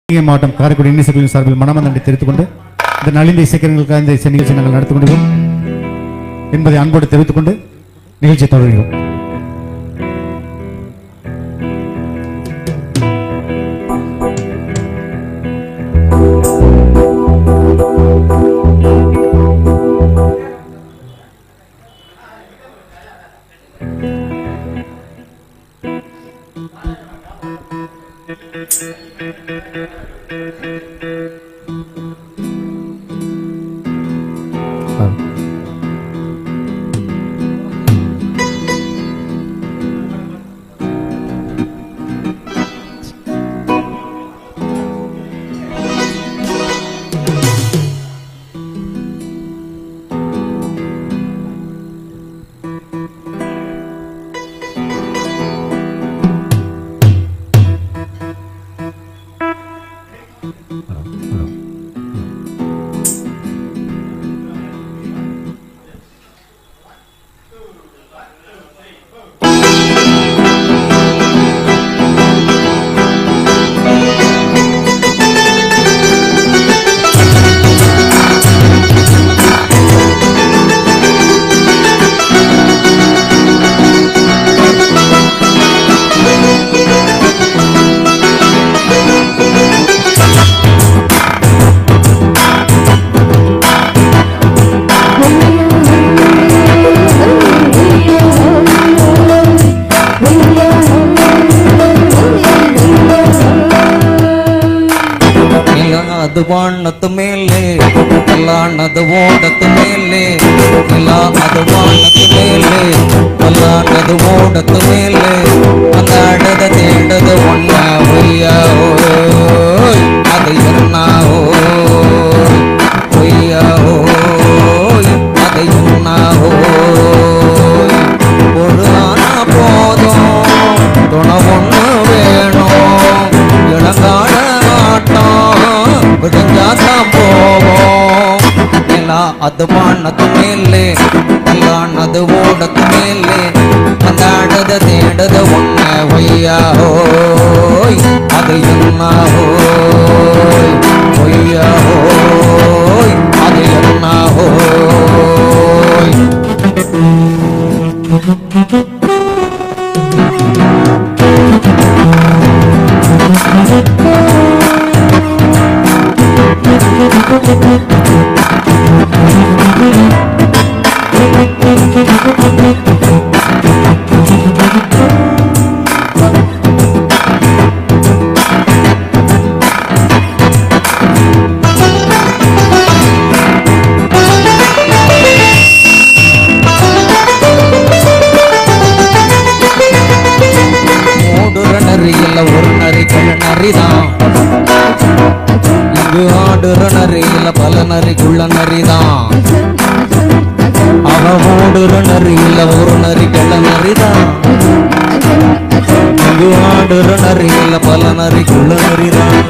சிவகங்கை மாவட்டம் காரைக்குடி இன்னிசைகளின் சார்பில் மனம நன்றி தெரிவித்துக் கொண்டு இந்த நலிந்த இசைக்கரங்களுக்காக இந்த இசை நிகழ்ச்சி நாங்கள் நடத்தி கொண்டிருக்கிறோம் என்பதை அன்போடு தெரிவித்துக் கொண்டு நிகழ்ச்சி தொடர்கிறோம் ಅದು ಬಾಣದ ಮೇಲೆ ಕಲ್ಲಾಣದ ಓಡದ ಮೇಲೆ ಇಲ್ಲ ಅದು ಬಾಣದ ಮೇಲೆ ಕಲ್ಲಾಣದ ಓಡದ ಮೇಲೆ ಒಂದಾಡದ ತೇಡದ ಒಣ್ಣ ಹೊಯ್ಯ ಓಯ್ ಅದು ಎನ್ನ ಓಯ್ ಹೊಯ್ಯ ஓய் அதை என்ன ஓய் பொழுதான போதும் துணை ஒண்ணு வேணும் இளங்கால ஆட்டம் விடுஞ்சாதான் போவோம் நிலா அது வானத்து மேலே கல்லானது ஓடத்து மேலே அந்தாடத தேடத ஒண்ண ஒய்யா ஓய் அது என்ன ஓய் ஒய்யா ஓய் அது என்ன ஓய் ஓடுற நரி இல்ல ஒரு நரி கள்ள நரிதான் இங்கு ஆடுற நரி இல்ல பல நரி குள்ள நரிதான் அவ ஓடுற நரி இல்ல ஒரு நரி கள்ள நரிதான் இங்கு ஆடுற நரி இல்ல பல நரி குள்ள நரிதான்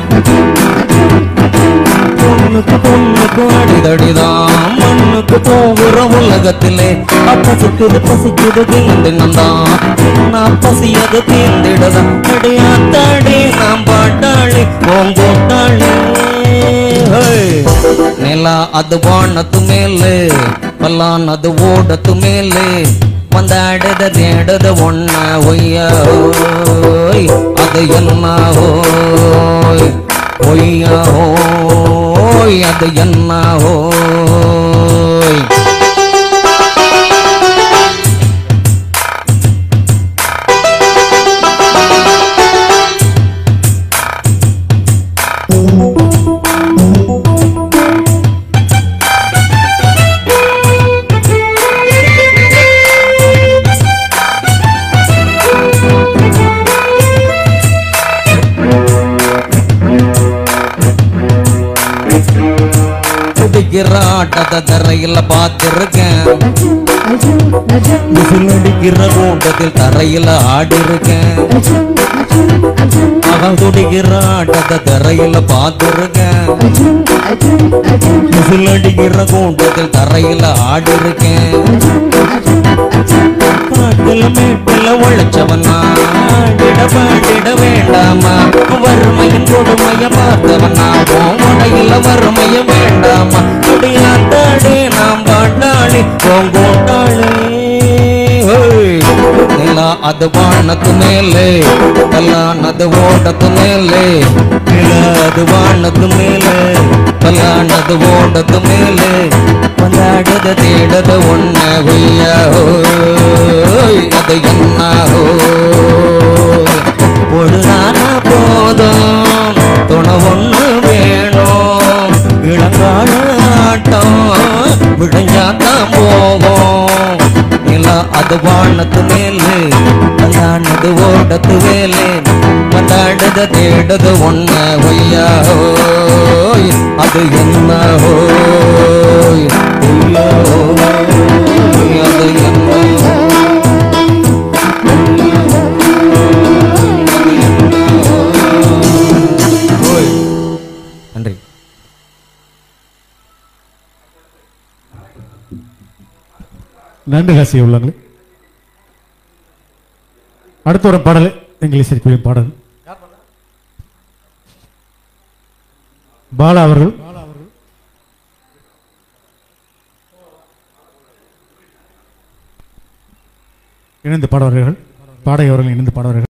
பொண்ணுக்கு பொண்ணுக்கு அடிதடிதான் மண்ணுக்கு போகிற உலகத்திலே பசிக்குது பசிக்குது தின்னந்தான் நான் பசியது தீர்ந்திடதான் அடியாத்தாடி நாம் பாட்டாளி போங்கோட்டாளி நிலா அது வானத்து மேலே பல்லான் அது ஓடத்து மேலே வந்தாடுத தேடுத ஒன்ன ஒய்யா ஓய் அது என்ன ஓய் ஒய்யா ஓய் அது என்ன ஓய் குடிக்கிற ஆட்டத்தை தரையில பார்த்திருக்கேன் விசில் அடிக்கிற கூட்டத்தில் தரையில ஆடி இருக்கேன் அவன் துடிக்கிற ஆட்டத்தை தரையில பார்த்திருக்கேன் விசில் அடிக்கிற கூட்டத்தில் தரையில ஆடி இருக்கேன் காட்டுல மேட்டுல உழைச்சவனா இடபாடிட வேண்டாமா வறுமையின் கொடுமைய பார்த்தவனா உடையில வறுமைய வேண்டாமா முடியாத்தாடே நாம் பாட்டாளி போங்கோட்டாளே நிலா அது வானத்து மேலே கல்லானது ஓடத்து மேலே நிலா அது வானத்து மேலே கல்லானது ஓடத்து மேலே கொண்டாடுத தேடத ஒன்ன ஹொய்யா ஹோய் அது என்ன ஹோய் பொழுதான போதும் துணை ஒண்ணு வேணும் இளங்கால ஆட்டம் விடைஞ்சாத்தான் போகும் நிலா அது வானத்து மேலே கல்லானது ஓடத்து வேலே கொண்டாடுத தேடுது ஒன்ன ஒய்யா ஹோய் அது என்ன ஹோய் ஐயோ, அது என்ன ஹோய் நன்றி நன்றி காசி உள்ளங்களே அடுத்த ஒரு பாடல் இங்கிலீஷ் இசைக்குழுவின் பாடல் பாலா அவர்கள் இணைந்து பாடுவார்கள் பாடகி அவர்கள் இணைந்து பாடுவார்கள்